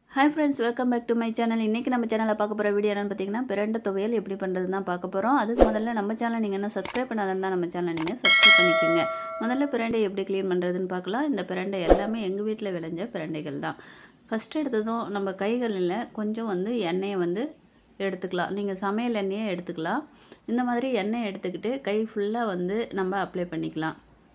hi friends welcome back to my channel இன்றைக்கி நம்ம சேனலில் பார்க்க போகிற வீடியோ என்னன்னு பார்த்தீங்கன்னா பிரண்ட துவையல் எப்படி பண்ணுறதுன்னு தான் பார்க்க போகிறோம் அதுக்கு முதல்ல நம்ம சேனல் நீங்கள் என்ன சப்ஸ்கிரைப் பண்ணாதான் நம்ம சேனல் நீங்கள் சப்ஸ்கிரைப் பண்ணிக்கோங்க முதல்ல பிரண்டை எப்படி க்ளீன் பண்ணுறதுன்னு பார்க்கலாம் இந்த பிரண்டை எல்லாமே எங்கள் வீட்டில் விளைஞ்ச பிரண்டைகள் தான் ஃபஸ்ட்டு எடுத்ததும் நம்ம கைகளில் கொஞ்சம் வந்து எண்ணெயை வந்து எடுத்துக்கலாம் நீங்கள் சமையல் எண்ணெயை எடுத்துக்கலாம் இந்த மாதிரி எண்ணெய் எடுத்துக்கிட்டு கை ஃபுல்லாக வந்து நம்ம அப்ளை பண்ணிக்கலாம்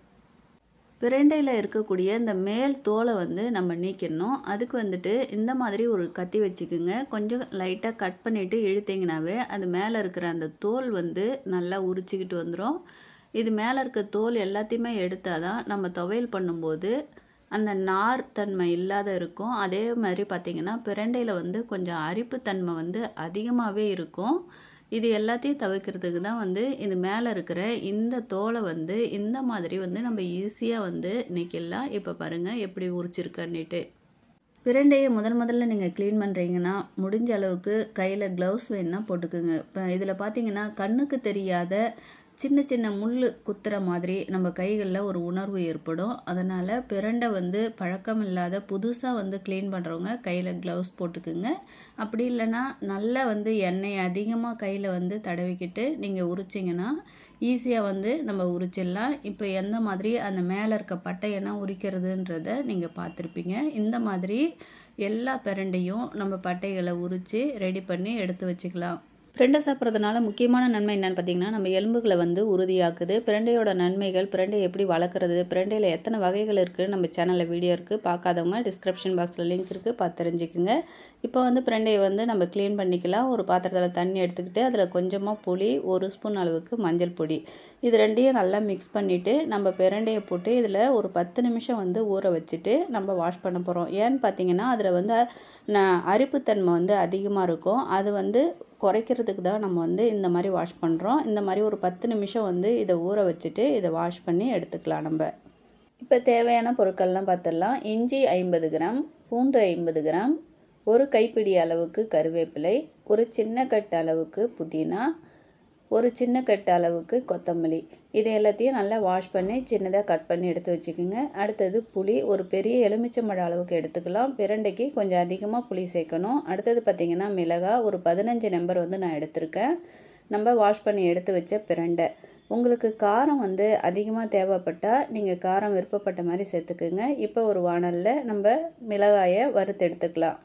பிரண்டையில் இருக்கக்கூடிய இந்த மேல் தோலை வந்து நம்ம நீக்கிடணும் அதுக்கு வந்துட்டு இந்த மாதிரி ஒரு கத்தி வச்சுக்குங்க கொஞ்சம் லைட்டாக கட் பண்ணிவிட்டு இழுத்தீங்கனாவே அது மேலே இருக்கிற அந்த தோல் வந்து நல்லா உரிச்சிக்கிட்டு வந்துடும் இது மேலே இருக்க தோல் எல்லாத்தையுமே எடுத்தால் தான் நம்ம துவையல் பண்ணும்போது அந்த நார் தன்மை இல்லாத இருக்கும் அதே மாதிரி பார்த்திங்கன்னா பிரண்டையில் வந்து கொஞ்சம் அரிப்புத்தன்மை வந்து அதிகமாகவே இருக்கும் இது எல்லாத்தையும் தவிர்க்கிறதுக்கு தான் வந்து இது மேலே இருக்கிற இந்த தோலை வந்து இந்த மாதிரி வந்து நம்ம ஈஸியாக வந்து நீக்கிடலாம் இப்போ பாருங்கள் எப்படி உரிச்சிருக்கன்னுட்டு பிரண்டையை முதல் முதல்ல நீங்கள் க்ளீன் பண்ணுறீங்கன்னா முடிஞ்ச அளவுக்கு கையில் க்ளவுஸ் வேணுன்னா போட்டுக்குங்க இப்போ இதில் பார்த்தீங்கன்னா கண்ணுக்கு தெரியாத சின்ன சின்ன முள் குத்துற மாதிரி நம்ம கைகளில் ஒரு உணர்வு ஏற்படும் அதனால் பிரண்டை வந்து பழக்கம் இல்லாத புதுசாக வந்து க்ளீன் பண்ணுறவங்க கையில் க்ளவுஸ் போட்டுக்குங்க அப்படி இல்லைன்னா நல்லா வந்து எண்ணெய் அதிகமாக கையில் வந்து தடவிக்கிட்டு நீங்கள் உரிச்சிங்கன்னா ஈஸியாக வந்து நம்ம உரிச்சிடலாம் இப்போ எந்த மாதிரி அந்த மேலே இருக்க பட்டையெல்லாம் உரிக்கிறதுன்றத நீங்கள் பார்த்துருப்பீங்க இந்த மாதிரி எல்லா பிரண்டையும் நம்ம பட்டைகளை உரித்து ரெடி பண்ணி எடுத்து வச்சுக்கலாம் பிரண்டை சாப்பிட்றதுனால முக்கியமான நன்மை என்னென்னு பார்த்தீங்கன்னா நம்ம எலும்புகளை வந்து உறுதியாக்குது பிரண்டையோட நன்மைகள் பிரண்டை எப்படி வளர்க்குறது பிரண்டையில் எத்தனை வகைகள் இருக்குது நம்ம சேனலில் வீடியோ இருக்குது பார்க்காதவங்க டிஸ்கிரிப்ஷன் பாக்ஸில் லிங்க் இருக்குது பார்த்து தெரிஞ்சுக்குங்க இப்போ வந்து பிரண்டையை வந்து நம்ம க்ளீன் பண்ணிக்கலாம் ஒரு பாத்திரத்தில் தண்ணி எடுத்துக்கிட்டு அதில் கொஞ்சமாக புளி ஒரு ஸ்பூன் அளவுக்கு மஞ்சள் பொடி இது ரெண்டையும் நல்லா மிக்ஸ் பண்ணிவிட்டு நம்ம பிரண்டையை போட்டு இதில் ஒரு பத்து நிமிஷம் வந்து ஊற வச்சுட்டு நம்ம வாஷ் பண்ண போகிறோம் ஏன்னு பார்த்தீங்கன்னா அதில் வந்து அரிப்புத்தன்மை வந்து அதிகமாக இருக்கும் அது வந்து குறைக்கிறதுக்கு தான் நம்ம வந்து இந்த மாதிரி வாஷ் பண்ணுறோம் இந்த மாதிரி ஒரு பத்து நிமிஷம் வந்து இதை ஊற வச்சுட்டு இதை வாஷ் பண்ணி எடுத்துக்கலாம் நம்ம இப்போ தேவையான பொருட்கள்லாம் பார்த்துடலாம் இஞ்சி ஐம்பது கிராம் பூண்டு ஐம்பது கிராம் ஒரு கைப்பிடி அளவுக்கு கருவேப்பிலை ஒரு சின்ன கட்டு அளவுக்கு புதினா ஒரு சின்ன கட்டு அளவுக்கு கொத்தமல்லி இது எல்லாத்தையும் நல்லா வாஷ் பண்ணி சின்னதாக கட் பண்ணி எடுத்து வச்சுக்கோங்க அடுத்தது புளி ஒரு பெரிய எலுமிச்சம்பழம் அளவுக்கு எடுத்துக்கலாம் பிரண்டைக்கு கொஞ்சம் அதிகமாக புளி சேர்க்கணும் அடுத்தது பார்த்திங்கன்னா மிளகாய் ஒரு பதினஞ்சு நம்பர் வந்து நான் எடுத்திருக்கேன் நம்ம வாஷ் பண்ணி எடுத்து வச்ச பிரண்டை உங்களுக்கு காரம் வந்து அதிகமாக தேவைப்பட்டால் நீங்கள் காரம் விருப்பப்பட்ட மாதிரி சேர்த்துக்குங்க இப்போ ஒரு வானலில் நம்ம மிளகாயை வறுத்து எடுத்துக்கலாம்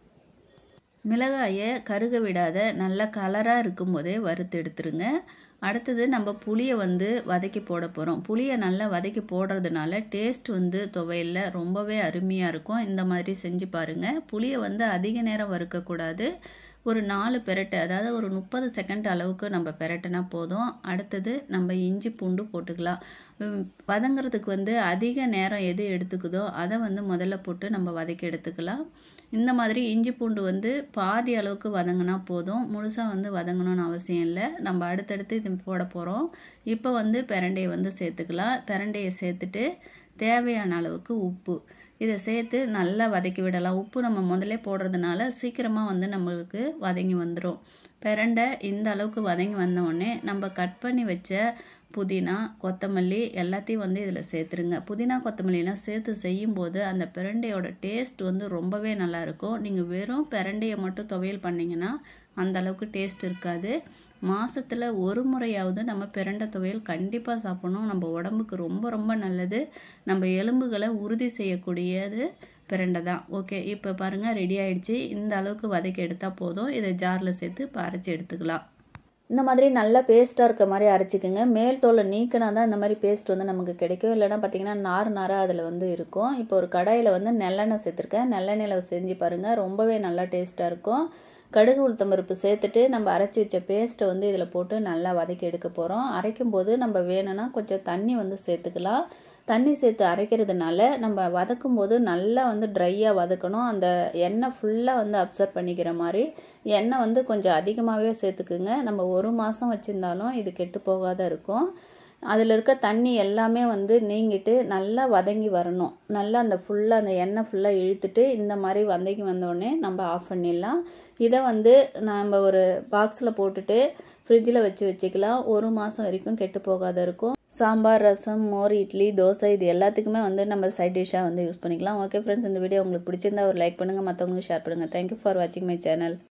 மிளகாயை கருக விடாத நல்ல கலராக இருக்கும்போதே வறுத்து எடுத்துருங்க அடுத்தது நம்ம புளியை வந்து வதக்கி போட போகிறோம் புளியை நல்லா வதக்கி போடுறதுனால டேஸ்ட் வந்து துவையில் ரொம்பவே அருமையாக இருக்கும் இந்த மாதிரி செஞ்சு பாருங்கள் புளியை வந்து அதிக நேரம் வறுக்கக்கூடாது ஒரு நாலு பெரட்டு அதாவது ஒரு முப்பது செகண்ட் அளவுக்கு நம்ம பெரட்டினா போதும் அடுத்தது நம்ம இஞ்சி பூண்டு போட்டுக்கலாம் வதங்கிறதுக்கு வந்து அதிக நேரம் எது எடுத்துக்குதோ அதை வந்து முதல்ல போட்டு நம்ம வதக்கி எடுத்துக்கலாம் இந்த மாதிரி இஞ்சி பூண்டு வந்து பாதி அளவுக்கு வதங்கினா போதும் முழுசாக வந்து வதங்கணும்னு அவசியம் இல்லை நம்ம அடுத்தடுத்து இது போட போகிறோம் இப்போ வந்து பிரண்டையை வந்து சேர்த்துக்கலாம் பிரண்டையை சேர்த்துட்டு தேவையான அளவுக்கு உப்பு இதை சேர்த்து நல்லா வதக்கி விடலாம் உப்பு நம்ம முதல்ல போடுறதுனால சீக்கிரமாக வந்து நம்மளுக்கு வதங்கி வந்துடும் பிரண்டை இந்த அளவுக்கு வதங்கி வந்தோடனே நம்ம கட் பண்ணி வச்ச புதினா கொத்தமல்லி எல்லாத்தையும் வந்து இதில் சேர்த்துருங்க புதினா கொத்தமல்லிலாம் சேர்த்து செய்யும்போது அந்த பிரண்டையோட டேஸ்ட் வந்து ரொம்பவே நல்லாயிருக்கும் நீங்கள் வெறும் பிரண்டையை மட்டும் துவையல் பண்ணிங்கன்னா அந்த அளவுக்கு டேஸ்ட் இருக்காது மாதத்தில் ஒரு முறையாவது நம்ம பிரண்டை துவையல் கண்டிப்பாக சாப்பிடணும் நம்ம உடம்புக்கு ரொம்ப ரொம்ப நல்லது நம்ம எலும்புகளை உறுதி செய்யக்கூடியது பிரண்டை தான் ஓகே இப்போ பாருங்கள் ரெடி ஆகிடுச்சு இந்த அளவுக்கு வதக்கி எடுத்தால் போதும் இதை ஜாரில் சேர்த்து இப்போ அரைச்சி எடுத்துக்கலாம் இந்த மாதிரி நல்லா பேஸ்ட்டாக இருக்க மாதிரி அரைச்சிக்கோங்க மேல் தோலை நீக்கினா தான் இந்த மாதிரி பேஸ்ட் வந்து நமக்கு கிடைக்கும் இல்லைனா பார்த்தீங்கன்னா நார் நாராக அதில் வந்து இருக்கும் இப்போ ஒரு கடாயில் வந்து நெல்லெண்ணெய் சேர்த்துருக்கேன் நெல்லெண்ணெயில் செஞ்சு பாருங்கள் ரொம்பவே நல்லா டேஸ்ட்டாக இருக்கும் கடுகு உளுத்தம் பருப்பு சேர்த்துட்டு நம்ம அரைச்சி வச்ச பேஸ்ட்டை வந்து இதில் போட்டு நல்லா வதக்கி எடுக்க போகிறோம் அரைக்கும் போது நம்ம வேணும்னா கொஞ்சம் தண்ணி வந்து சேர்த்துக்கலாம் தண்ணி சேர்த்து அரைக்கிறதுனால நம்ம வதக்கும் போது நல்லா வந்து ட்ரையாக வதக்கணும் அந்த எண்ணெய் ஃபுல்லாக வந்து அப்சர்வ் பண்ணிக்கிற மாதிரி எண்ணெய் வந்து கொஞ்சம் அதிகமாகவே சேர்த்துக்குங்க நம்ம ஒரு மாதம் வச்சுருந்தாலும் இது கெட்டு போகாத இருக்கும் அதில் இருக்க தண்ணி எல்லாமே வந்து நீங்கிட்டு நல்லா வதங்கி வரணும் நல்லா அந்த ஃபுல்லாக அந்த எண்ணெய் ஃபுல்லாக இழுத்துட்டு இந்த மாதிரி வதங்கி வந்தோடனே நம்ம ஆஃப் பண்ணிடலாம் இதை வந்து நம்ம ஒரு பாக்ஸில் போட்டுட்டு ஃப்ரிட்ஜில் வச்சு வச்சுக்கலாம் ஒரு மாதம் வரைக்கும் கெட்டு போகாத இருக்கும் சாம்பார் ரசம் மோர் இட்லி தோசை இது எல்லாத்துக்குமே வந்து நம்ம சைட் டிஷ்ஷாக வந்து யூஸ் பண்ணிக்கலாம் ஓகே ஃப்ரெண்ட்ஸ் இந்த வீடியோ உங்களுக்கு பிடிச்சிருந்தா ஒரு லைக் பண்ணுங்கள் மற்றவங்களுக்கு ஷேர் பண்ணுங்கள் தேங்க்யூ ஃபார் வாட்சிங் மை சேனல்